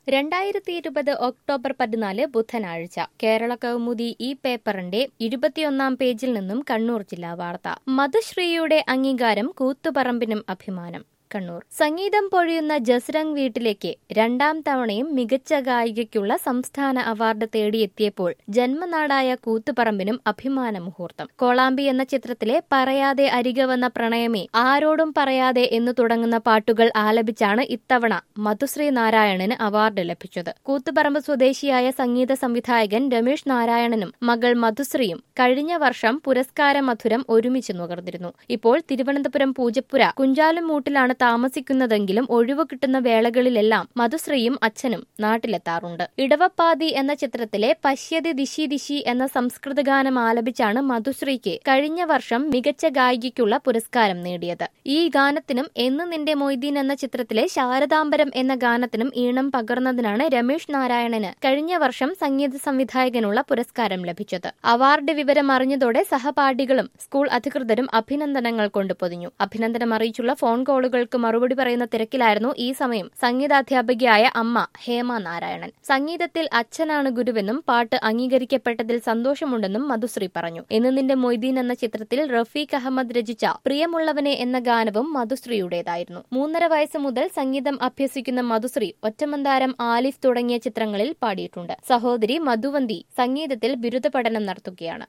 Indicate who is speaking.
Speaker 1: രണ്ടായിരത്തി ഇരുപത് ഒക്ടോബർ പതിനാല് ബുധനാഴ്ച കേരള കൗമുദി ഈ പേപ്പറിന്റെ ഇരുപത്തിയൊന്നാം പേജിൽ നിന്നും കണ്ണൂർ ജില്ലാ വാർത്ത മധുശ്രീയുടെ അംഗീകാരം കൂത്തുപറമ്പിനും അഭിമാനം കണ്ണൂർ സംഗീതം പൊഴിയുന്ന ജസ്രംഗ് വീട്ടിലേക്ക് രണ്ടാം തവണയും മികച്ച ഗായികയ്ക്കുള്ള സംസ്ഥാന അവാർഡ് തേടിയെത്തിയപ്പോൾ ജന്മനാടായ കൂത്തുപറമ്പിനും അഭിമാന മുഹൂർത്തം കോളാമ്പി എന്ന ചിത്രത്തിലെ പറയാതെ അരികെ വന്ന പ്രണയമേ ആരോടും പറയാതെ എന്ന് തുടങ്ങുന്ന പാട്ടുകൾ ആലപിച്ചാണ് ഇത്തവണ മധുശ്രീ നാരായണന് അവാർഡ് ലഭിച്ചത് കൂത്തുപറമ്പ് സ്വദേശിയായ സംഗീത സംവിധായകൻ രമേഷ് നാരായണനും മകൾ മധുശ്രീയും കഴിഞ്ഞ വർഷം പുരസ്കാര മധുരം ഒരുമിച്ച് നുകർന്നിരുന്നു ഇപ്പോൾ തിരുവനന്തപുരം പൂജപ്പുര കുഞ്ചാലുമൂട്ടിലാണ് താമസിക്കുന്നതെങ്കിലും ഒഴിവ് കിട്ടുന്ന വേളകളിലെല്ലാം മധുശ്രീയും അച്ഛനും നാട്ടിലെത്താറുണ്ട് ഇടവപ്പാതി എന്ന ചിത്രത്തിലെ പശ്യതി ദിശി ദിശി എന്ന സംസ്കൃത ഗാനം ആലപിച്ചാണ് മധുശ്രീക്ക് കഴിഞ്ഞ വർഷം മികച്ച ഗായികയ്ക്കുള്ള പുരസ്കാരം നേടിയത് ഈ ഗാനത്തിനും എന്ന് നിന്റെ മൊയ്തീൻ എന്ന ചിത്രത്തിലെ ശാരദാംബരം എന്ന ഗാനത്തിനും ഈണം പകർന്നതിനാണ് രമേഷ് നാരായണന് കഴിഞ്ഞ വർഷം സംഗീത സംവിധായകനുള്ള പുരസ്കാരം ലഭിച്ചത് അവാർഡ് വിവരം അറിഞ്ഞതോടെ സഹപാഠികളും സ്കൂൾ അധികൃതരും അഭിനന്ദനങ്ങൾ കൊണ്ട് പൊതിഞ്ഞു അഭിനന്ദനം അറിയിച്ചുള്ള ഫോൺ കോളുകൾക്ക് മറുപടി പറയുന്ന തിരക്കിലായിരുന്നു ഈ സമയം സംഗീതാധ്യാപികയായ അമ്മ ഹേമ നാരായണൻ സംഗീതത്തിൽ അച്ഛനാണ് ഗുരുവെന്നും പാട്ട് അംഗീകരിക്കപ്പെട്ടതിൽ സന്തോഷമുണ്ടെന്നും മധുശ്രീ പറഞ്ഞു എന്ന് നിന്റെ മൊയ്തീൻ എന്ന ചിത്രത്തിൽ റഫീഖ് അഹമ്മദ് രചിച്ച പ്രിയമുള്ളവനെ എന്ന ഗാനവും മധുശ്രീയുടേതായിരുന്നു മൂന്നര വയസ്സ് മുതൽ സംഗീതം അഭ്യസിക്കുന്ന മധുശ്രീ ഒറ്റമന്താരം ആലിഫ് തുടങ്ങിയ ചിത്രങ്ങളിൽ പാടിയിട്ടുണ്ട് സഹോദരി മധുവന്തി സംഗീതത്തിൽ ബിരുദ പഠനം നടത്തുകയാണ്